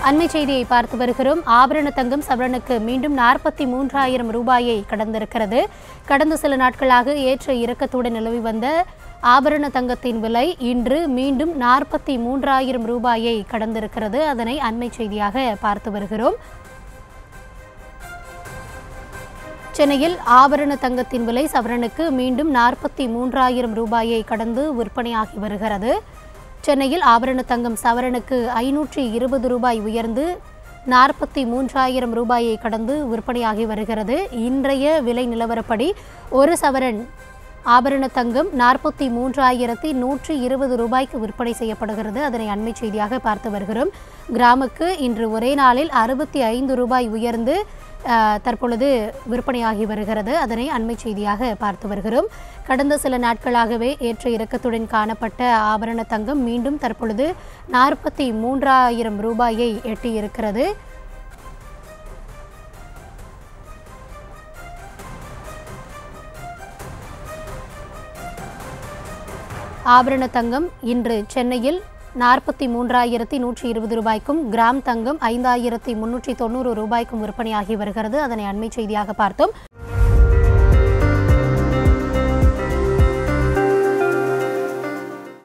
அண்மை செய்தியை பார்த்து வருகிறோம் ஆபரண தங்கம் சவரனுக்கு மீண்டும் நாற்பத்தி மூன்றாயிரம் ரூபாயை கடந்திருக்கிறது கடந்த சில நாட்களாக ஏற்ற இறக்கத்துடன் நிலவி வந்த ஆபரண தங்கத்தின் விலை இன்று மீண்டும் நாற்பத்தி மூன்றாயிரம் ரூபாயை கடந்திருக்கிறது அதனை அண்மை செய்தியாக பார்த்து வருகிறோம் சென்னையில் ஆபரண தங்கத்தின் விலை சவரனுக்கு மீண்டும் நாற்பத்தி மூன்றாயிரம் ரூபாயை கடந்து விற்பனையாகி வருகிறது சென்னையில் ஆபரண தங்கம் சவரனுக்கு ஐநூற்றி இருபது ரூபாய் உயர்ந்து நாற்பத்தி மூன்றாயிரம் ரூபாயை கடந்து விற்பனையாகி வருகிறது இன்றைய விலை நிலவரப்படி ஒரு சவரன் ஆபரண தங்கம் நாற்பத்தி மூன்றாயிரத்தி நூற்றி இருபது ரூபாய்க்கு விற்பனை செய்யப்படுகிறது அதனை அண்மை செய்தியாக பார்த்து வருகிறோம் கிராமுக்கு இன்று ஒரே நாளில் அறுபத்தி ஐந்து ரூபாய் உயர்ந்து அஹ், தற்பொழுது விற்பனையாகி வருகிறது அதனை அண்மை செய்தியாக பார்த்து வருகிறோம் கடந்த சில நாட்களாகவே ஏற்ற இறக்கத்துடன் காணப்பட்ட ஆபரண தங்கம் மீண்டும் தற்பொழுது நாற்பத்தி மூன்றாயிரம் ரூபாயை எட்டியிருக்கிறது ஆபரண தங்கம் இன்று சென்னையில் நாற்பத்தி மூன்றாயிரத்தி நூற்றி இருபது ரூபாய்க்கும் கிராம் தங்கம் ஐந்தாயிரத்தி முன்னூற்றி தொண்ணூறு ரூபாய்க்கும் விற்பனையாகி வருகிறது அதனை அண்மை செய்தியாக பார்த்தோம்